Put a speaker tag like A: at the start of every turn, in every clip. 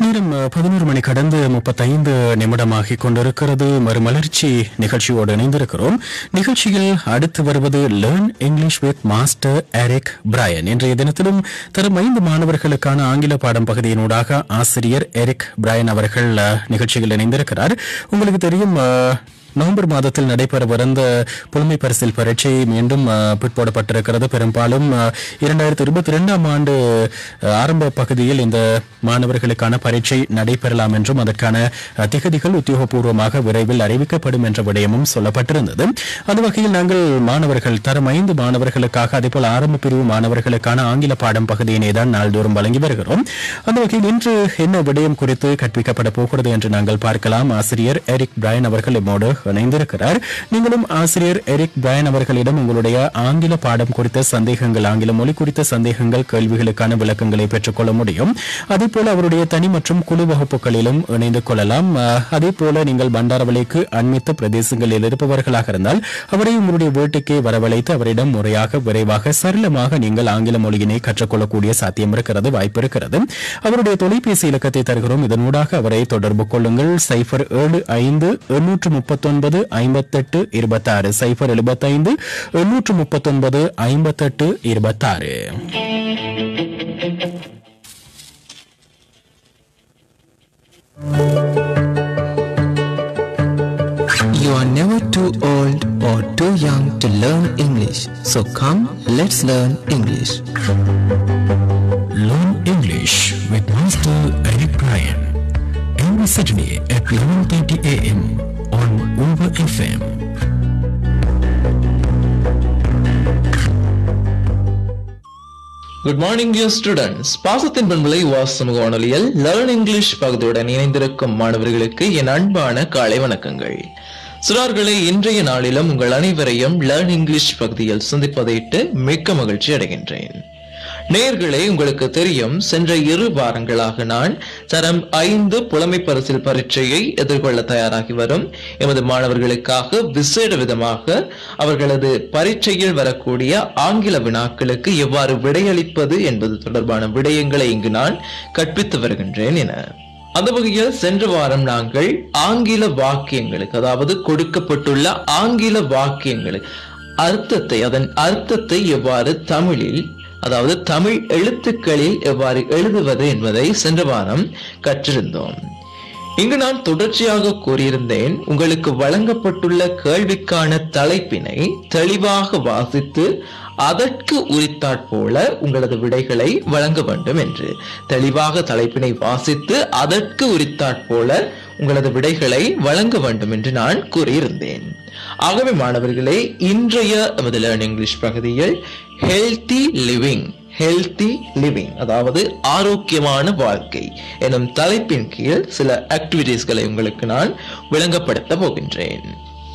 A: நேரம் பதினோரு மணி கடந்து முப்பத்தைந்து நிமிடமாகிக் கொண்டிருக்கிறது மறுமலர்ச்சி நிகழ்ச்சியோடு இணைந்திருக்கிறோம் நிகழ்ச்சியில் அடுத்து வருவது learn English with master Eric Brian இன்றைய தினத்திலும் தரும் ஐந்து மாணவர்களுக்கான ஆங்கில பாடம் பகுதியினூடாக ஆசிரியர் எரிக் பிரையன் அவர்கள் அஹ், நிகழ்ச்சியில் இணைந்திருக்கிறார் உங்களுக்கு தெரியும் அஹ், நவம்பர் மாதத்தில் நடைபெறவிருந்த புலமை பரிசில் பரீட்சை மீண்டும் அஹ், பிற்போடப்பட்டிருக்கிறது பெரும்பாலும் இரண்டாயிரத்தி இருபத்தி இரண்டாம் ஆண்டு அஹ், ஆரம்ப பகுதியில் இந்த மாணவர்களுக்கான பரீட்சை நடைபெறலாம் என்றும் அதற்கான அஹ், திகதிகள் உத்தியோகபூர்வமாக விரைவில் அறிவிக்கப்படும் என்ற விடயமும் சொல்லப்பட்டிருந்தது அந்த வகையில் நாங்கள் மாணவர்கள் தரம் ஐந்து மாணவர்களுக்காக அதேபோல் ஆரம்ப பிரிவு மாணவர்களுக்கான ஆங்கில பாடம் பகுதியினை தான் நாள்தோறும் வழங்கி வருகிறோம் அந்த வகையில் இன்று என்ன விடயம் குறித்து கற்பிக்கப்பட போகிறது என்று நாங்கள் பார்க்கலாம் ஆசிரியர் எரிக் பிரையன் அவர்கள் நம்மோடு இணைந்திருக்கிறார் நீங்களும் ஆசிரியர் எரிக் பிரையன் அவர்களிடம் உங்களுடைய ஆங்கில பாடம் குறித்த சந்தேகங்கள் ஆங்கில மொழி குறித்த சந்தேகங்கள் கேள்விகளுக்கான விளக்கங்களை பெற்றுக்கொள்ள முடியும் அதே போல அவருடைய தனி மற்றும் குழு வகுப்புகளிலும் இணைந்து கொள்ளலாம் அஹ், அதே போல நீங்கள் பண்டாரவளைக்கு அண்மித்த பிரதேசங்களில் இருப்பவர்களாக இருந்தால் அவரை உங்களுடைய வீட்டுக்கே வரவழைத்து அவரிடம் முறையாக விரைவாக சரளமாக நீங்கள் ஆங்கில மொழியினை கற்றுக்கொள்ளக்கூடிய சாத்தியம் இருக்கிறது வாய்ப்பு இருக்கிறது அவருடைய தொலைபேசி இலக்கத்தை தருகிறோம் இதனூடாக அவரை தொடர்பு கொள்ளுங்கள் சைபர் ஏழு ஐந்து எண்ணூற்று முப்பத்தொன்பது ஐம்பத்தெட்டு இருபத்தாறு சைபர் எழுபத்தைந்து எண்ணூற்று முப்பத்தொன்பது ஐம்பத்தெட்டு இருபத்தாறு
B: You are never too old or too young to learn English. So come, let's learn English.
A: Learn English with Master Eric Bryan. Every Saturday at 11.30 a.m. on Uber FM.
C: Good morning dear students பாசத்தின் பண்பலை was சமூக வானொலியில் learn English பகுதியுடன் இணைந்திருக்கும் மாணவர்களுக்கு என் அன்பான காலை வணக்கங்கள் சிறார்களே இன்றைய நாளிலும் உங்கள் அனைவரையும் லேர்ன் இங்கிலீஷ் பகுதியில் சந்திப்பதையிட்டு மிக்க மகிழ்ச்சி அடைகின்றேன் நேயர்களே உங்களுக்கு தெரியும் சென்ற இரு வாரங்களாக நான் தரம் ஐந்து புலமை பரிசில் பரீட்சையை எதிர்கொள்ள தயாராகி வரும் எமது மாணவர்களுக்காக விசேட விதமாக அவர்களது பரீட்சையில் வரக்கூடிய ஆங்கில வினாக்களுக்கு எவ்வாறு விடையளிப்பது என்பது தொடர்பான விடயங்களை இங்கு நான் கற்பித்து வருகின்றேன் என அந்த வகையில் சென்ற வாரம் நாங்கள் ஆங்கில வாக்கியங்களுக்கு அதாவது கொடுக்கப்பட்டுள்ள ஆங்கில வாக்கியங்களுக்கு அர்த்தத்தை அதன் அர்த்தத்தை எவ்வாறு தமிழில் அதாவது தமிழ் எழுத்துக்களில் எவ்வாறு எழுதுவது என்பதை சென்ற வாரம் கற்றிருந்தோம் இங்கு நான் தொடர்ச்சியாக கூறியிருந்தேன் உங்களுக்கு வழங்கப்பட்டுள்ள கேள்விக்கான தலைப்பினை தெளிவாக வாசித்து அதற்கு உரித்தாற்போல உங்களது விடைகளை வழங்க வேண்டும் என்று தெளிவாக தலைப்பினை வாசித்து அதற்கு உரித்தாற்போல உங்களது விடைகளை வழங்க வேண்டும் என்று நான் கூறியிருந்தேன் ஆகவே மாணவர்களே இன்றைய நமது லேர்ன் இங்கிலீஷ் பகுதியில் ஹெல்தி லிவிங் ஹெல்தி லிவிங் அதாவது ஆரோக்கியமான வாழ்க்கை எனும் தலைப்பின் கீழ் சில ஆக்டிவிட்டீஸ்களை உங்களுக்கு நான் விளங்கப்படுத்த போகின்றேன்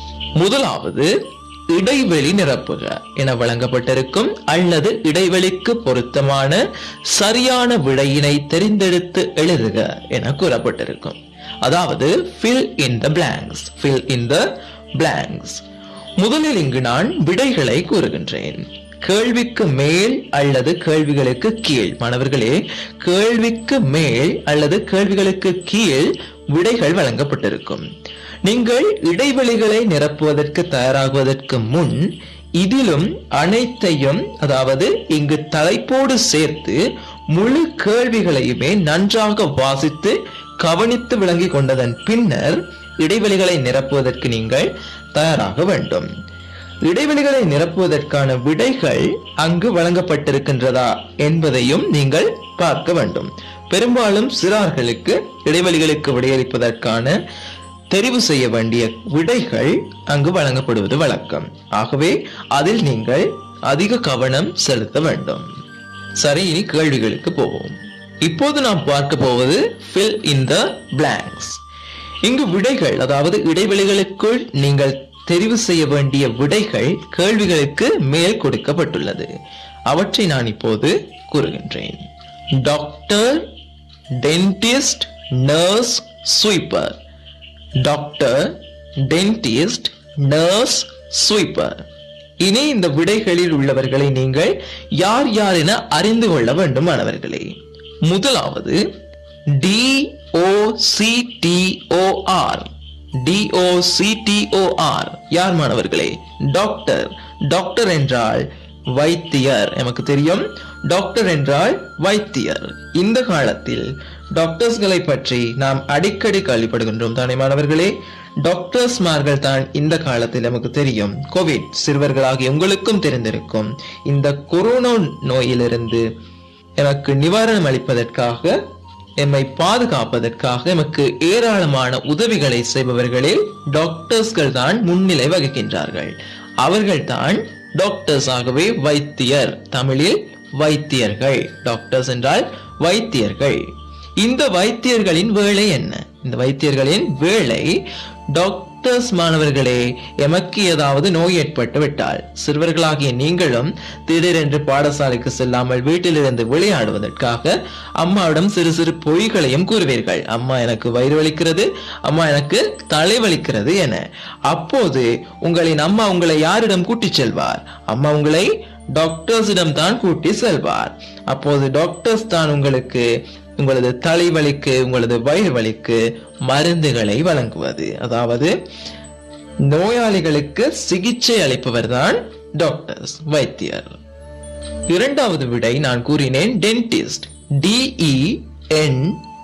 C: முதலாவது இடைவெளி நிரப்புக என வழங்கப்பட்டிருக்கும் அல்லது இடைவெளிக்கு பொருத்தமான சரியான விடையினை தெரிந்தெடுத்து எழுதுக என கூறப்பட்டிருக்கும் அதாவது fill in the blanks fill in the blanks முதலில் இங்கு நான் விடைகளை கூறுகின்றேன் கேள்விக்கு மேல் அல்லது கேள்விகளுக்கு கீழ் மாணவர்களே கேள்விக்கு மேல் அல்லது கேள்விகளுக்கு கீழ் விடைகள் வழங்கப்பட்டிருக்கும் நீங்கள் இடைவெளிகளை நிரப்புவதற்கு தயாராகுவதற்கு முன் இதிலும் அனைத்தையும் அதாவது இங்கு தலைப்போடு சேர்த்து முழு கேள்விகளையுமே நன்றாக வாசித்து கவனித்து விளங்கிக் கொண்டதன் பின்னர் இடைவெளிகளை நிரப்புவதற்கு நீங்கள் தயாராக வேண்டும் இடைவெளிகளை நிரப்புவதற்கான விடைகள் அங்கு வழங்கப்பட்டிருக்கின்றதா என்பதையும் நீங்கள் பார்க்க வேண்டும் பெரும்பாலும் சிறார்களுக்கு இடைவெளிகளுக்கு விடையளிப்பதற்கான தெரிவு செய்ய வேண்டிய விடைகள் அங்கு வழங்கப்படுவது வழக்கம் ஆகவே அதில் நீங்கள் அதிக கவனம் செலுத்த வேண்டும் சரி இனி கேள்விகளுக்கு போவோம் இப்போது நாம் பார்க்க போவது fill in the blanks இங்கு விடைகள் அதாவது இடைவெளிகளுக்குள் நீங்கள் தெரிவு செய்ய வேண்டிய விடைகள் கேள்விகளுக்கு மேல் கொடுக்கப்பட்டுள்ளது அவற்றை நான் இப்போது கூறுகின்றேன் doctor dentist nurse sweeper doctor dentist nurse sweeper இனி இந்த விடைகளில் உள்ளவர்களை நீங்கள் யார் யார் என அறிந்து கொள்ள வேண்டும் மாணவர்களே முதலாவது D O C T O R D O C T O R யார் மாணவர்களே டாக்டர் டாக்டர் என்றால் வைத்தியர் நமக்கு தெரியும் டாக்டர் என்றால் வைத்தியர் இந்த காலத்தில் டாக்டர்ஸ்களை பற்றி நாம் அடிக்கடி கேள்விப்படுகின்றோம் தானே மாணவர்களே டாக்டர்ஸ்மார்கள் தான் இந்த காலத்தில் நமக்கு தெரியும் கோவிட் சிறுவர்களாகிய உங்களுக்கும் தெரிந்திருக்கும் இந்த கொரோனா நோயிலிருந்து எனக்கு நிவாரணம் அளிப்பதற்காக எம்மை பாதுகாப்பதற்காக எமக்கு ஏராளமான உதவிகளை செய்பவர்களில் டாக்டர்ஸ்கள் தான் முன்னிலை வகிக்கின்றார்கள் அவர்கள் தான் டாக்டர்ஸ் ஆகவே வைத்தியர் தமிழில் வைத்தியர்கள் டாக்டர்ஸ் என்றால் வைத்தியர்கள் இந்த வைத்தியர்களின் வேலை என்ன இந்த வைத்தியர்களின் வேலை டாக்டர்ஸ் மாணவர்களே எமக்கு ஏதாவது நோய் ஏற்பட்டு விட்டால் சிறுவர்களாகிய நீங்களும் திடீரென்று பாடசாலைக்கு செல்லாமல் வீட்டிலிருந்து விளையாடுவதற்காக அம்மாவிடம் சிறு சிறு பொய்களையும் கூறுவீர்கள் அம்மா எனக்கு வயிறு வலிக்கிறது அம்மா எனக்கு தலை வலிக்கிறது என அப்போது உங்களின் அம்மா உங்களை யாரிடம் கூட்டிச் செல்வார் அம்மா உங்களை டாக்டர்ஸிடம் தான் கூட்டி செல்வார் அப்போது டாக்டர்ஸ் தான் உங்களுக்கு உங்களது தலைவலிக்கு உங்களது வயிறு வலிக்கு மருந்துகளை வழங்குவது அதாவது நோயாளிகளுக்கு சிகிச்சை அளிப்பவர் தான் டாக்டர்ஸ் வைத்தியர் இரண்டாவது விடை நான் கூறினேன் dentist D E N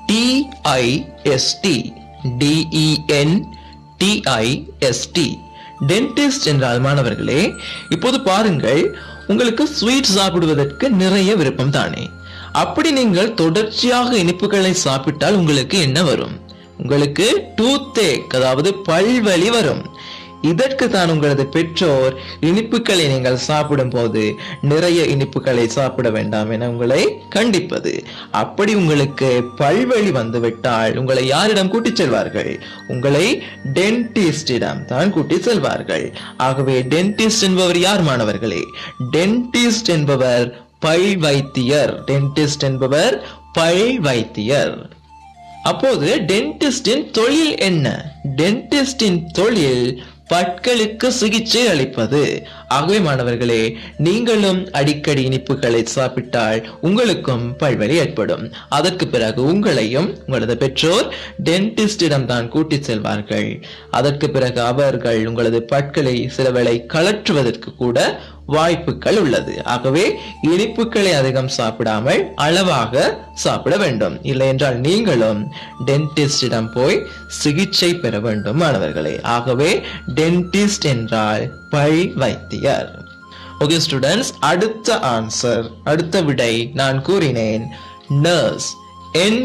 C: T I S T D E N T I S T dentist என்றால் மாணவர்களே இப்போது பாருங்கள் உங்களுக்கு ஸ்வீட் சாப்பிடுவதற்கு நிறைய விருப்பம் தானே அப்படி நீங்கள் தொடர்ச்சியாக இனிப்புகளை சாப்பிட்டால் உங்களுக்கு என்ன வரும் உங்களுக்கு டூத்தேக் அதாவது பல்வலி வரும் இதற்கு தான் உங்களது பெற்றோர் இனிப்புகளை நீங்கள் சாப்பிடும் போது நிறைய இனிப்புகளை சாப்பிட வேண்டாம் என உங்களை கண்டிப்பது அப்படி உங்களுக்கு பல்வழி வந்துவிட்டால் உங்களை யாரிடம் கூட்டிச் செல்வார்கள் உங்களை டென்டிஸ்டிடம் தான் கூட்டிச் செல்வார்கள் ஆகவே டென்டிஸ்ட் என்பவர் யார் மாணவர்களே டென்டிஸ்ட் என்பவர் பல் வைத்தியர் டென்டிஸ்ட் என்பவர் பல் வைத்தியர் அப்போது டென்டிஸ்டின் தொழில் என்ன டென்டிஸ்டின் தொழில் பற்களுக்கு சிகிச்சை அளிப்பது ஆகவே மாணவர்களே நீங்களும் அடிக்கடி இனிப்புகளை சாப்பிட்டால் உங்களுக்கும் பல்வலி ஏற்படும் அதற்கு பிறகு உங்களையும் உங்களது பெற்றோர் டென்டிஸ்டிடம் தான் கூட்டிச் செல்வார்கள் அதற்கு பிறகு அவர்கள் உங்களது பற்களை சிலவேளை கலற்றுவதற்கு கூட வாய்ப்புகள் உள்ளது ஆகவே இனிப்புகளை அதிகம் சாப்பிடாமல் அளவாக சாப்பிட வேண்டும் இல்லை என்றால் நீங்களும் டென்டிஸ்டிடம் போய் சிகிச்சை பெற வேண்டும் மாணவர்களே ஆகவே டென்டிஸ்ட் என்றால் பல் வைத்தியர் ஓகே ஸ்டூடெண்ட்ஸ் அடுத்த ஆன்சர் அடுத்த விடை நான் கூறினேன் nurse N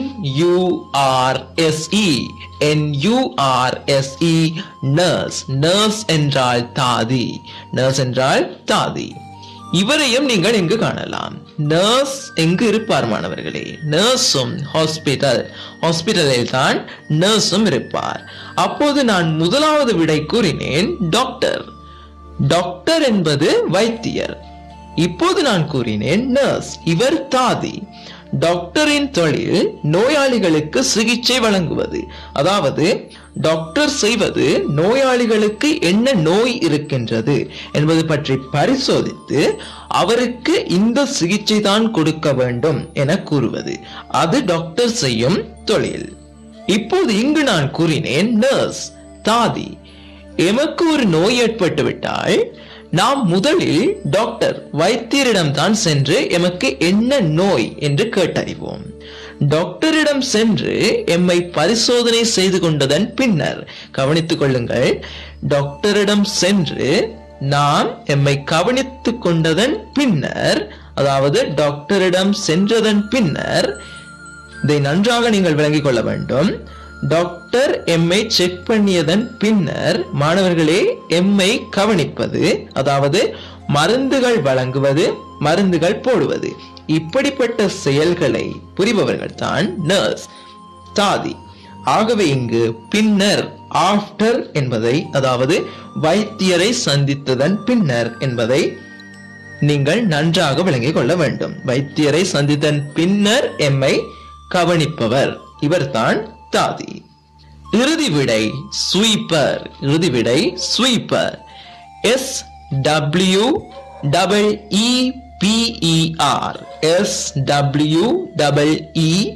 C: U R S E N U R S E nurse nurse என்றால் தாதி நர்ஸ் என்றால் தாதி இவரையும் நீங்கள் இங்கு காணலாம் நர்ஸ் எங்கு இருப்பார் மாணவர்களே நர்ஸும் ஹாஸ்பிட்டல் ஹாஸ்பிட்டலில் தான் நர்ஸும் இருப்பார் அப்போது நான் முதலாவது விடை கூறினேன் டாக்டர் டாக்டர் என்பது வைத்தியர் இப்போது நான் கூறினேன் நர்ஸ் இவர் தாதி டாக்டரின் தொழில் நோயாளிகளுக்கு சிகிச்சை வழங்குவது அதாவது டாக்டர் செய்வது நோயாளிகளுக்கு என்ன நோய் இருக்கின்றது என்பது பற்றி பரிசோதித்து அவருக்கு இந்த சிகிச்சை தான் கொடுக்க வேண்டும் என கூறுவது அது டாக்டர் செய்யும் தொழில் இப்போது இங்கு நான் கூறினேன் நர்ஸ் தாதி எமக்கு ஒரு நோய் ஏற்பட்டு விட்டால் நாம் முதலில் டாக்டர் வைத்தியரிடம் தான் சென்று எமக்கு என்ன நோய் என்று கேட்டறிவோம் டாக்டரிடம் சென்று எம்மை பரிசோதனை செய்து கொண்டதன் பின்னர் கவனித்துக் கொள்ளுங்கள் டாக்டரிடம் சென்று நாம் எம்மை கவனித்துக் கொண்டதன் பின்னர் அதாவது டாக்டரிடம் சென்றதன் பின்னர் இதை நன்றாக நீங்கள் விளங்கிக் கொள்ள வேண்டும் டாக்டர் எம்மை செக் பண்ணியதன் பின்னர் மாணவர்களே எம்மை கவனிப்பது அதாவது மருந்துகள் வழங்குவது மருந்துகள் போடுவது இப்படிப்பட்ட செயல்களை புரிபவர்கள் தான் நர்ஸ் தாதி ஆகவே இங்கு பின்னர் ஆஃப்டர் என்பதை அதாவது வைத்தியரை சந்தித்ததன் பின்னர் என்பதை நீங்கள் நன்றாக விளங்கிக் கொள்ள வேண்டும் வைத்தியரை சந்தித்தன் பின்னர் எம்மை கவனிப்பவர் இவர்தான் தாதி இறுதி விடை ஸ்வீப்பர் இறுதி விடை sweeper S W double E P E R S W double E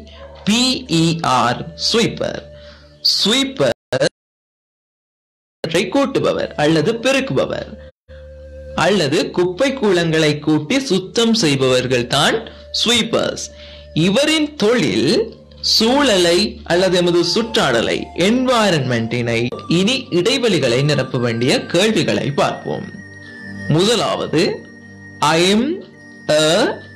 C: P E R sweeper sweeper கூட்டுபவர் அல்லது பெருக்குபவர் அல்லது குப்பை கூளங்களை கூட்டி சுத்தம் செய்பவர்கள் தான் ஸ்வீப்பர்ஸ் இவரின் தொழில் சூழலை அல்லது எமது சுற்றாடலை என்வாயரன்மெண்டினை இனி இடைவெளிகளை நிரப்ப வேண்டிய கேள்விகளை பார்ப்போம் முதலாவது I am a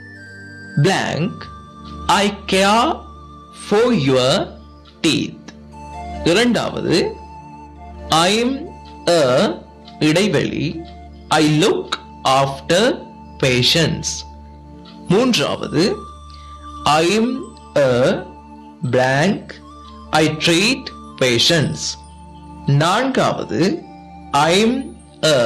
C: blank I care for your teeth இரண்டாவது ஐ எம் அ இடைவெளி ஐ லுக் ஆஃப்டர் பேஷன்ஸ் மூன்றாவது I am a blank I treat patients நான்காவது ஐ எம் அ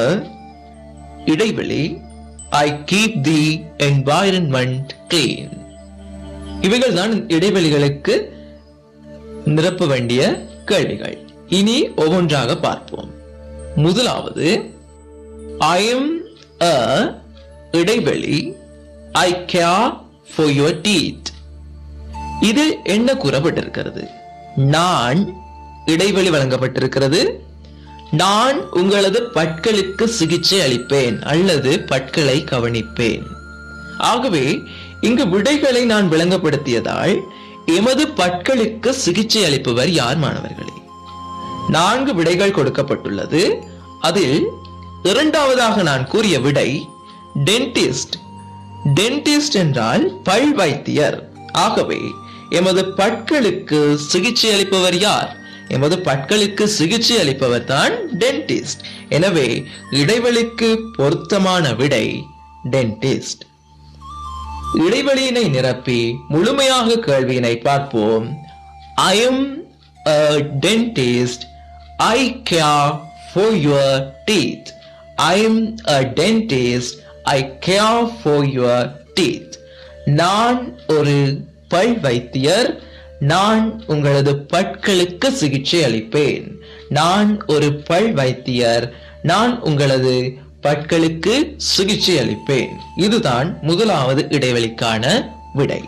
C: இடைவெளி I keep the environment clean இவைகள் தான் இடைவெளிகளுக்கு நிரப்ப வேண்டிய கேள்விகள் இனி ஒவ்வொன்றாக பார்ப்போம் முதலாவது ஐ எம் அ இடைவெளி I care for your teeth இது என்ன கூறப்பட்டிருக்கிறது நான் இடைவெளி வழங்கப்பட்டிருக்கிறது நான் உங்களது பற்களுக்கு சிகிச்சை அளிப்பேன் அல்லது பற்களை கவனிப்பேன் ஆகவே இங்கு விடைகளை நான் விளங்கப்படுத்தியதால் எமது பற்களுக்கு சிகிச்சை அளிப்பவர் யார் மாணவர்களே நான்கு விடைகள் கொடுக்கப்பட்டுள்ளது அதில் இரண்டாவதாக நான் கூறிய விடை டென்டிஸ்ட் டென்டிஸ்ட் என்றால் பல் வைத்தியர் ஆகவே எமது பற்களுக்கு சிகிச்சை அளிப்பவர் யார் எமது பற்களுக்கு சிகிச்சை அளிப்பவர் தான் டென்டிஸ்ட் எனவே இடைவெளிக்கு பொருத்தமான விடை டென்டிஸ்ட் இடைவெளியினை நிரப்பி முழுமையாக கேள்வியினை பார்ப்போம் I am a dentist I care for your teeth I am a dentist I care for your teeth நான் ஒரு பல் வைத்தியர் நான் உங்களது பற்களுக்கு சிகிச்சை அளிப்பேன் நான் ஒரு பல் வைத்தியர் நான் உங்களது பற்களுக்கு சிகிச்சை அளிப்பேன் இதுதான் முதலாவது இடைவெளிக்கான விடை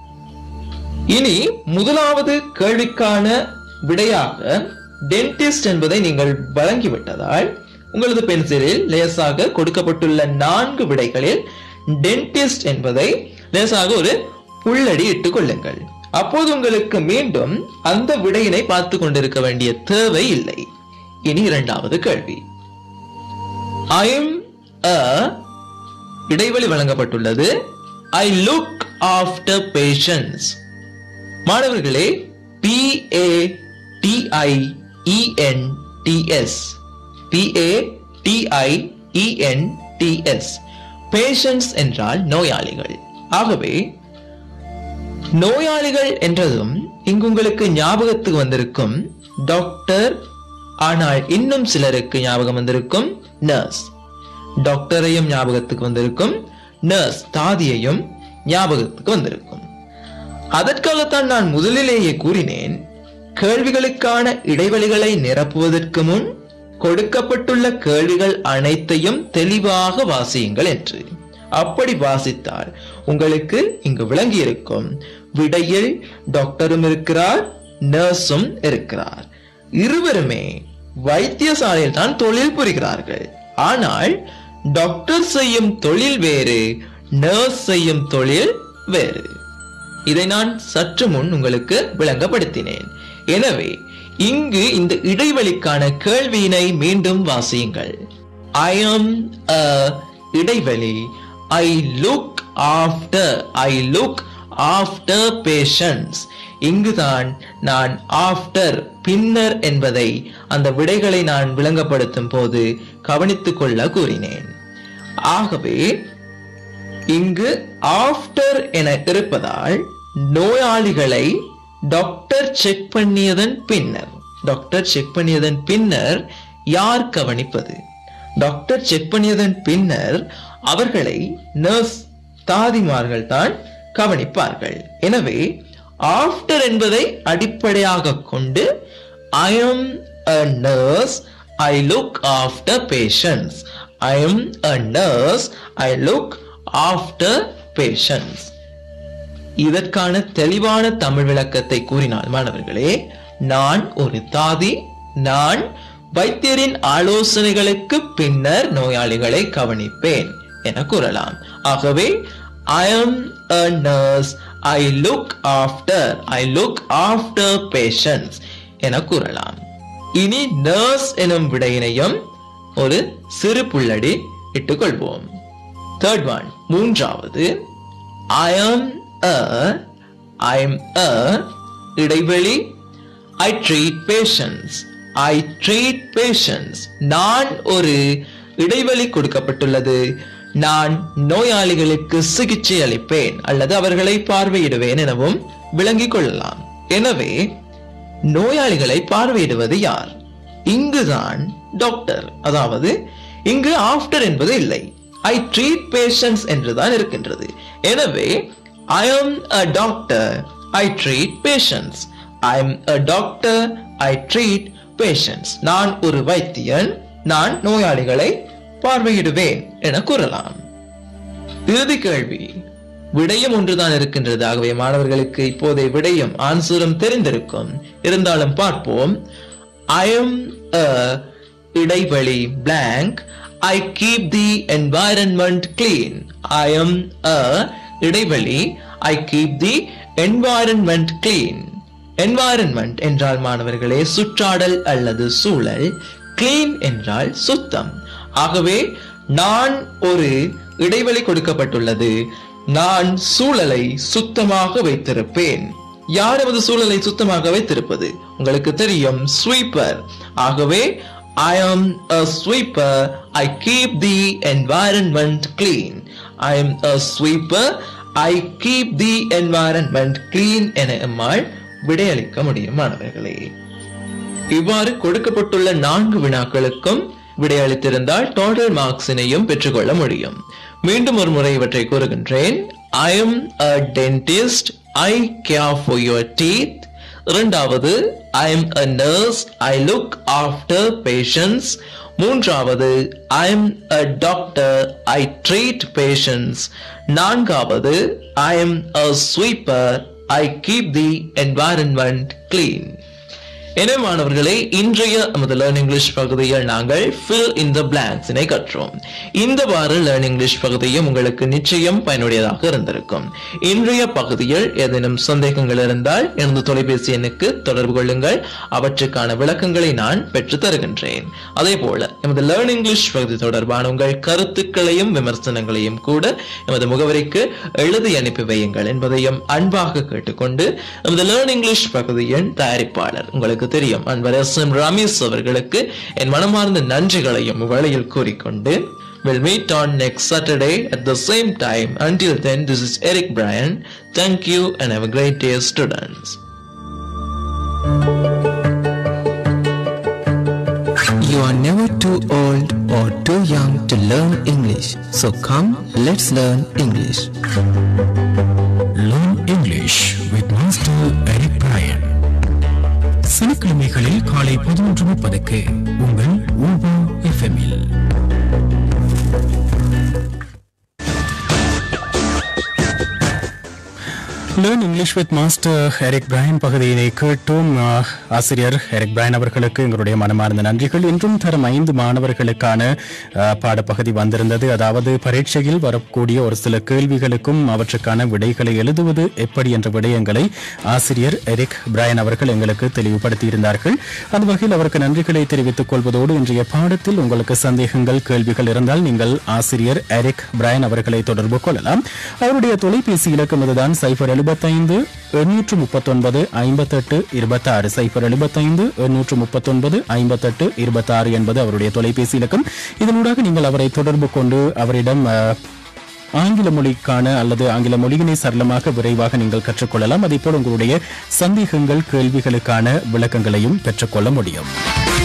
C: இனி முதலாவது கேள்விக்கான விடையாக டென்டிஸ்ட் என்பதை நீங்கள் வழங்கிவிட்டதால் உங்களது பென்சிலில் லேசாக கொடுக்கப்பட்டுள்ள நான்கு விடைகளில் டென்டிஸ்ட் என்பதை லேசாக ஒரு புள்ளடி இட்டுக் கொள்ளுங்கள் அப்போது உங்களுக்கு மீண்டும் அந்த விடையினை பார்த்து கொண்டிருக்க வேண்டிய தேவை இல்லை இனி இரண்டாவது கேள்வி ஐ எம் அ இடைவெளி வழங்கப்பட்டுள்ளது ஐ லுக் ஆஃப்டர் பேஷன்ஸ் மாணவர்களே P A T I E N T S P A T I E N T S patience என்றால் நோயாளிகள் ஆகவே நோயாளிகள் என்றதும் இங்கு உங்களுக்கு ஞாபகத்துக்கு வந்திருக்கும் டாக்டர் ஆனால் இன்னும் சிலருக்கு ஞாபகம் வந்திருக்கும் நர்ஸ் டாக்டரையும் ஞாபகத்துக்கு வந்திருக்கும் நர்ஸ் தாதியையும் ஞாபகத்துக்கு வந்திருக்கும் அதற்காகத்தான் நான் முதலிலேயே கூறினேன் கேள்விகளுக்கான இடைவெளிகளை நிரப்புவதற்கு முன் கொடுக்கப்பட்டுள்ள கேள்விகள் அனைத்தையும் தெளிவாக வாசியுங்கள் என்று அப்படி வாசித்தால் உங்களுக்கு இங்கு விளங்கி இருக்கும் விடையில் டாக்டரும் இருக்கிறார் நர்ஸும் இருக்கிறார் இருவருமே வைத்தியசாலையில் தான் தொழில் புரிகிறார்கள் ஆனால் டாக்டர் செய்யும் தொழில் வேறு நர்ஸ் செய்யும் தொழில் வேறு இதை நான் சற்று முன் உங்களுக்கு விளங்கப்படுத்தினேன் எனவே இங்கு இந்த இடைவெளிக்கான கேள்வியினை மீண்டும் வாசியுங்கள் ஐ அம் அ இடைவெளி I look after I look after patients இங்குதான் நான் ஆஃப்டர் பின்னர் என்பதை அந்த விடைகளை நான் விளங்கப்படுத்தும் போது கவனித்துக் கொள்ள கூறினேன் ஆகவே இங்கு ஆஃப்டர் என இருப்பதால் நோயாளிகளை டாக்டர் செக் பண்ணியதன் பின்னர் டாக்டர் செக் பண்ணியதன் பின்னர் யார் கவனிப்பது டாக்டர் செக் பண்ணியதன் பின்னர் அவர்களை நர்ஸ் தாதிமார்கள் தான் கவனிப்பார்கள் எனவே ஆஃப்டர் என்பதை அடிப்படையாக கொண்டு I am a nurse I look after patients I am a nurse I look after patients இதற்கான தெளிவான தமிழ் விளக்கத்தை கூறினால் மாணவர்களே நான் ஒரு தாதி நான் வைத்தியரின் ஆலோசனைகளுக்கு பின்னர் நோயாளிகளை கவனிப்பேன் என கூறலாம் ஆகவே I am a nurse I look after I look after patients என கூறலாம் இனி நர்ஸ் எனும் விடையினையும் ஒரு சிறு புள்ளடி இட்டுக்கொள்வோம் தேர்ட் ஒன் மூன்றாவது ஐ ஆம் அ ஐ எம் அ இடைவெளி I treat patients I treat patients நான் ஒரு இடைவெளி கொடுக்கப்பட்டுள்ளது நான் நோயாளிகளுக்கு சிகிச்சை அளிப்பேன் அல்லது அவர்களை பார்வையிடுவேன் எனவும் விளங்கிக் கொள்ளலாம் எனவே நோயாளிகளை பார்வையிடுவது யார் இங்குதான் டாக்டர் அதாவது இங்கு ஆஃப்டர் என்பது இல்லை ஐ ட்ரீட் பேஷன்ஸ் என்றுதான் இருக்கின்றது எனவே I am a doctor I treat patients I am a doctor I treat patients நான் ஒரு வைத்தியன் நான் நோயாளிகளை பார்வையிடுவேன் என கூறலாம் இறுதி கேள்வி விடயம் ஒன்றுதான் இருக்கின்றது ஆகவே மாணவர்களுக்கு இப்போதைய விடயம் ஆன்சரும் தெரிந்திருக்கும் இருந்தாலும் பார்ப்போம் ஐ எம் இடைவெளி blank I keep the environment clean I am இடைவெளி I keep the environment clean environment என்றால் மாணவர்களே சுற்றாடல் அல்லது சூழல் கிளீன் என்றால் சுத்தம் ஆகவே நான் ஒரு இடைவெளி கொடுக்கப்பட்டுள்ளது நான் சூழலை சுத்தமாக வைத்திருப்பேன் யார் எமது சூழலை சுத்தமாக வைத்திருப்பது உங்களுக்கு தெரியும் ஸ்வீப்பர் ஆகவே ஐ am a sweeper I keep the environment clean I am a sweeper I keep the environment clean என எம்மால் விடையளிக்க முடியும் மாணவர்களே இவ்வாறு கொடுக்கப்பட்டுள்ள நான்கு வினாக்களுக்கும் விடையளித்திருந்தால் டோட்டல் மார்க்ஸினையும் பெற்றுக்கொள்ள முடியும் மீண்டும் ஒரு முறை இவற்றை கூறுகின்றேன் I am a dentist I care for your teeth இரண்டாவது I am a nurse I look after patients மூன்றாவது I am a doctor I treat patients நான்காவது I am a sweeper I keep the environment clean எனவே மாணவர்களே இன்றைய நமது learn English பகுதியில் நாங்கள் fill in the blanks இனை கற்றோம் இந்த வார லேர்ன் இங்கிலீஷ் பகுதியும் உங்களுக்கு நிச்சயம் பயனுடையதாக இருந்திருக்கும் இன்றைய பகுதியில் ஏதேனும் சந்தேகங்கள் இருந்தால் எனது தொலைபேசி எண்ணுக்கு தொடர்பு கொள்ளுங்கள் அவற்றுக்கான விளக்கங்களை நான் பெற்று தருகின்றேன் அதே போல எமது லேர்ன் இங்கிலீஷ் பகுதி தொடர்பான உங்கள் கருத்துக்களையும் விமர்சனங்களையும் கூட எமது முகவரிக்கு எழுதி அனுப்பி வையுங்கள் என்பதையும் அன்பாக கேட்டுக்கொண்டு நமது லேர்ன் இங்கிலீஷ் பகுதியின் தயாரிப்பாளர் உங்களுக்கு தெரியும் அன்பர் எஸ் எம் ரமேஷ் அவர்களுக்கு என் மனமார்ந்த நன்றிகளையும் வேளையில் கூறிக்கொண்டு We'll meet on next Saturday at the same time. Until then, this is Eric Bryan. Thank you and have a great day, students.
B: You are never too old or too young to learn English. So come, let's learn English.
A: Learn English with master Eric Brian சனிக்கிழமைகளில் காலை பதினொன்று முப்பதுக்கு உங்கள் Uber எஃப்எம்இல் learn English with master Eric Brian பகுதியினை கேட்டோம் ஆஹ், ஆசிரியர் எரிக் பிரையன் அவர்களுக்கு எங்களுடைய மனமார்ந்த நன்றிகள் இன்றும் தரம் ஐந்து மாணவர்களுக்கான ஆஹ், பாடப்பகுதி வந்திருந்தது அதாவது பரீட்சையில் வரக்கூடிய ஒரு சில கேள்விகளுக்கும் அவற்றுக்கான விடைகளை எழுதுவது எப்படி என்ற விடயங்களை ஆசிரியர் எரிக் பிரையன் அவர்கள் எங்களுக்கு தெளிவுபடுத்தியிருந்தார்கள் அந்த வகையில் அவருக்கு நன்றிகளை தெரிவித்துக் கொள்வதோடு இன்றைய பாடத்தில் உங்களுக்கு சந்தேகங்கள் கேள்விகள் இருந்தால் நீங்கள் ஆசிரியர் எரிக் பிரையன் அவர்களை தொடர்பு கொள்ளலாம் அவருடைய தொலைபேசி இலக்கம் இதுதான் சைபர் எழுபத்தைந்து எண்ணூற்று முப்பத்தொன்பது ஐம்பத்தெட்டு இருபத்தாறு சைபர் எழுபத்தைந்து எண்ணூற்று முப்பத்தொன்பது ஐம்பத்தெட்டு இருபத்தாறு என்பது அவருடைய தொலைபேசி இலக்கம் இதனூடாக நீங்கள் அவரை தொடர்பு கொண்டு அவரிடம் அஹ், ஆங்கில மொழிக்கான அல்லது ஆங்கில மொழியினை சரளமாக விரைவாக நீங்கள் கற்றுக்கொள்ளலாம் அதே போல் உங்களுடைய சந்தேகங்கள் கேள்விகளுக்கான விளக்கங்களையும் பெற்றுக்கொள்ள முடியும்